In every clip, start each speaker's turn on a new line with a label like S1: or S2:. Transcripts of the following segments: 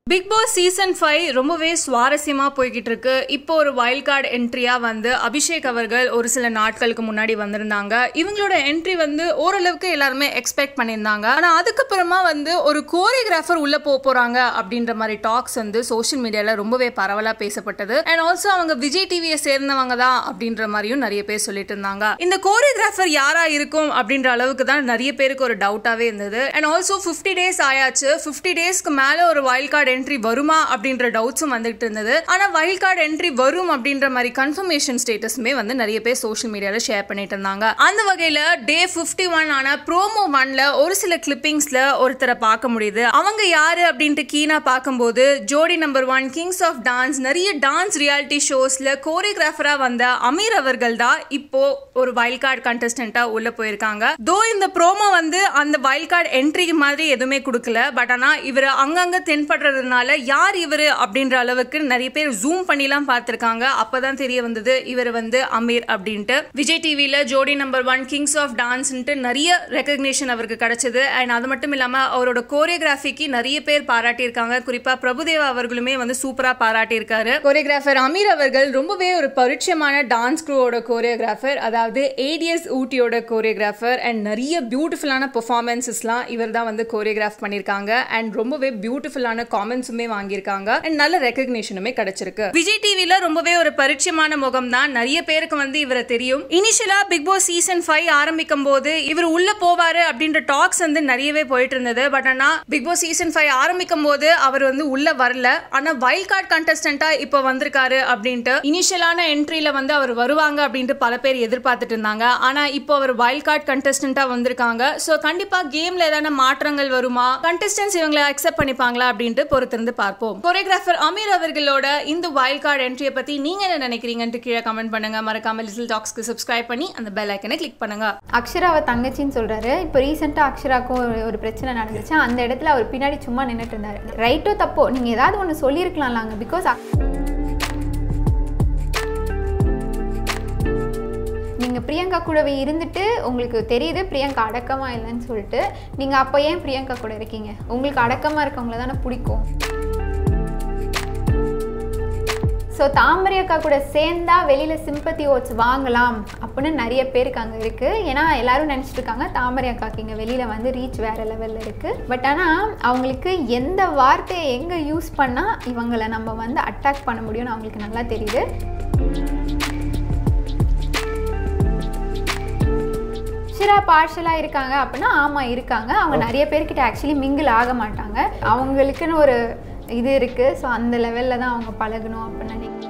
S1: Big Boss season five ரொம்பவே சுவாரஸ்யமா போய்கிட்டு இருக்கு இப்போ ஒரு வைல்ட் கார்டு என்ட்ரியா வந்து அபிஷேக் அவர்கள் ஒரு சில நாட்களுக்கு முன்னாடி வந்திருந்தாங்க இவங்களோட என்ட்ரி வந்து ஓரளவுக்கு எல்லாருமே எக்ஸ்பெக்ட் பண்ணியிருந்தாங்க ஆனா அதுக்கப்புறமா வந்து ஒரு கோரியோகிராஃபர் உள்ள போக போறாங்க அப்படின்ற மாதிரி டாக்ஸ் வந்து சோஷியல் மீடியால ரொம்பவே பரவலா பேசப்பட்டது அண்ட் ஆல்சோ அவங்க விஜய் டிவியை சேர்ந்தவங்க தான் அப்படின்ற மாதிரியும் நிறைய பேர் சொல்லிட்டு இருந்தாங்க இந்த கோரியோகிராஃபர் யாரா இருக்கும் அப்படின்ற அளவுக்கு தான் நிறைய பேருக்கு ஒரு டவுட்டாவே இருந்தது அண்ட் ஆல்சோ ஃபிஃப்டி டேஸ் ஆயாச்சு ஃபிஃப்டி டேஸ்க்கு மேல ஒரு வைல்ட் கார்டு என்ட்ரி வருமா அப்படின்ற டவுட்ஸும் வந்துட்டு இருந்தது ஆனா வைல்ட் கார்டு என்ட்ரி வரும் அப்படின்ற மாதிரி கன்ஃபர்மேஷன் ஸ்டேட்டஸுமே வந்து நிறைய பேர் சோஷியல் மீடியால ஷேர் பண்ணிட்டு இருந்தாங்க அந்த வகையில டே ஃபிஃப்டி ஒன் ஆன ப்ரோமோ ஒன்ல ஒரு சில கிளிப்பிங்ஸ்ல ஒருத்தரை பார்க்க முடியுது அவங்க யாரு அப்படின்ட்டு கீனா பார்க்கும்போது Jodi number one kings of dance நிறைய டான்ஸ் ரியாலிட்டி ஷோஸ்ல கோரியோகிராஃபரா வந்த அமீர் அவர்கள் தான் இப்போ ஒரு வைல்ட் கார்டு கண்டஸ்டன்டா உள்ள போயிருக்காங்க தோ இந்த ப்ரோமோ வந்து அந்த வைல்ட் கார்டு என்ட்ரி மாதிரி எதுவுமே கொடுக்கல பட் ஆனா இவர் அங்கங்க தென்படுறதுனால யார் இவர் அப்படின்ற அளவுக்கு நிறைய பேர் ஜூம் பண்ணிலாம் பார்த்திருக்காங்க அப்பதான் தெரிய வந்தது இவர் வந்து அமீர் அப்படின்ட்டு விஜய் டிவில Jodi number one kings of டான்ஸ்ன்ட்டு நிறைய ரெக்கக்னேஷன் அவருக்கு கிடைச்சது அண்ட் அது மட்டும் இல்லாம அவரோட கோரியோகிராஃபிக்கு நிறைய பேர் பாராட்டியிருக்காங்க குறிப்பா பிரபுதேவா அவர்களுமே வந்து சூப்பரா பாராட்டியிருக்காரு கோரியோகிராஃபர் அமீர் அவர்கள் ரொம்பவே ஒரு பரிச்சயமான டான்ஸ் குரூவோட கோரியோகிராஃபர் அதாவது ஏடிஎஸ் ஊட்டியோட கோரியோகிராஃபர் அண்ட் நிறைய பியூட்டிஃபுல்லான பெர்ஃபார்மன்ஸஸ்லாம் இவர் தான் வந்து கோரியோகிராஃப் பண்ணியிருக்காங்க அண்ட் ரொம்பவே பியூட்டிஃபுல்லான காமெண்ட்ஸுமே வாங்கியிருக்காங்க அண்ட் நல்ல ரெக்கக்னேஷனுமே கிடைச்சிருக்கு விஜய் டிவில ரொம்பவே ஒரு பரிச்சயமான முகம் தான் நிறைய பேருக்கு வந்து இவரை தெரியும் இனிஷியலா பிக் பாஸ் சீசன் ஃபைவ் ஆரம்பிக்கும் போது இவர் உள்ள போவாரு அப்படின்ற டாக்ஸ் வந்து நிறையவே போயிட்டு இருந்தது பட் ஆனா பிக் பாஸ் சீசன் ஃபைவ் ஆரம்பிக்கும் போது அவர் வந்து உள்ள வரல ஆனா வைல்ட் கார்டு கண்டஸ்டன்டா இப்போ வந்திருக்காரு அப்படின்ட்டு இனிஷியலான என்ட்ரியில வந்து அவர் வருவாங்க அப்படின்ட்டு பல பேர் எதிர்பார்த்துட்டு இருந்தாங்க ஆனா இப்போ அவர் வைல்ட் கார்டு கண்டஸ்டன்டா வந்திருக்காங்க ஸோ கண்டிப்பா கேம்ல ஏதான மாற்றங்கள் வருமா கண்டஸ்டன்ஸ் இவங்களை அக்செப்ட் பண்ணிப்பாங்களா அப்படின்ட்டு பொறுத்திருந்து பார்ப்போம் கொரியோகிராஃபர் அமீர் அவர்களோட இந்த வைல்ட் கார்டு என்ட்ரியை பத்தி நீங்க என்ன நினைக்கிறீங்கன்ட்டு கீழே கமெண்ட் பண்ணுங்க மறக்காம லிட்டில் டாக்ஸ்க்கு சப்ஸ்கிரைப் பண்ணி அந்த பெல் ஐக்கனை கிளிக் பண்ணுங்க
S2: அக்ஷராவை தங்கச்சின்னு சொல்றாரு இப்போ ரீசெண்டாக அக்ஷராக்கும் ஒரு ஒரு பிரச்சனை நடந்துச்சு அந்த இடத்துல அவர் பின்னாடி சும்மா நின்றுட்டு இருந்தாரு ரைட்டோ தப்போ நீங்கள் ஏதாவது ஒன்று சொல்லியிருக்கலாம்லாங்க பிகாஸ் நீங்கள் பிரியங்கா கூடவே இருந்துட்டு உங்களுக்கு தெரியுது பிரியங்கா அடக்கமாக இல்லைன்னு சொல்லிட்டு நீங்கள் அப்போ ஏன் பிரியங்கா கூட இருக்கீங்க உங்களுக்கு அடக்கமாக இருக்கவங்கள தானே பிடிக்கும் ஸோ தாமரை அக்கா கூட சேர்ந்தா வெளியில் சிம்பத்தி ஓட்ஸ் வாங்கலாம் அப்படின்னு நிறைய பேருக்கு அங்கே இருக்குது ஏன்னா எல்லாரும் நினச்சிட்டு இருக்காங்க தாமரை அக்காக்கு இங்கே வெளியில் வந்து ரீச் வேறு லெவலில் இருக்குது பட் ஆனால் அவங்களுக்கு எந்த வார்த்தையை எங்கே யூஸ் பண்ணால் இவங்களை நம்ம வந்து அட்டாக் பண்ண முடியும்னு அவங்களுக்கு நல்லா தெரியுது அக்ஷரா பார்ஷலாக இருக்காங்க அப்படின்னா ஆமாம் இருக்காங்க அவங்க நிறைய பேர்கிட்ட ஆக்சுவலி மிங்கிள் ஆக மாட்டாங்க அவங்களுக்குன்னு ஒரு இது இருக்குது ஸோ அந்த லெவலில் தான் அவங்க பழகணும் அப்படின்னு நினைக்கிறேன்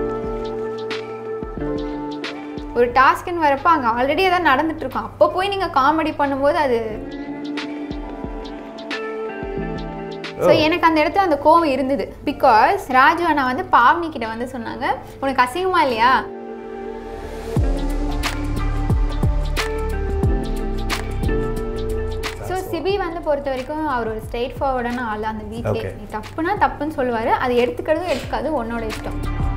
S2: ஒரு டாஸ்க்குன்னு வரப்போ அங்கே ஆல்ரெடி எதாவது நடந்துட்டு இருக்கும் அப்போ போய் நீங்கள் காமெடி பண்ணும்போது அது ஸோ எனக்கு அந்த இடத்துல அந்த கோவம் இருந்தது பிகாஸ் ராஜு அண்ணா வந்து பாவனி கிட்ட வந்து சொன்னாங்க உனக்கு அசிங்கமா இல்லையா ஸோ சிபி வந்து பொறுத்த வரைக்கும் அவர் ஒரு ஸ்ட்ரெயிட் ஃபார்வர்டான ஆள் அந்த வீட்லேயே
S3: Okay.
S2: நீ தப்புனா தப்புன்னு சொல்லுவார் அது எடுத்துக்கிறதும் எடுத்துக்காது உன்னோட இஷ்டம்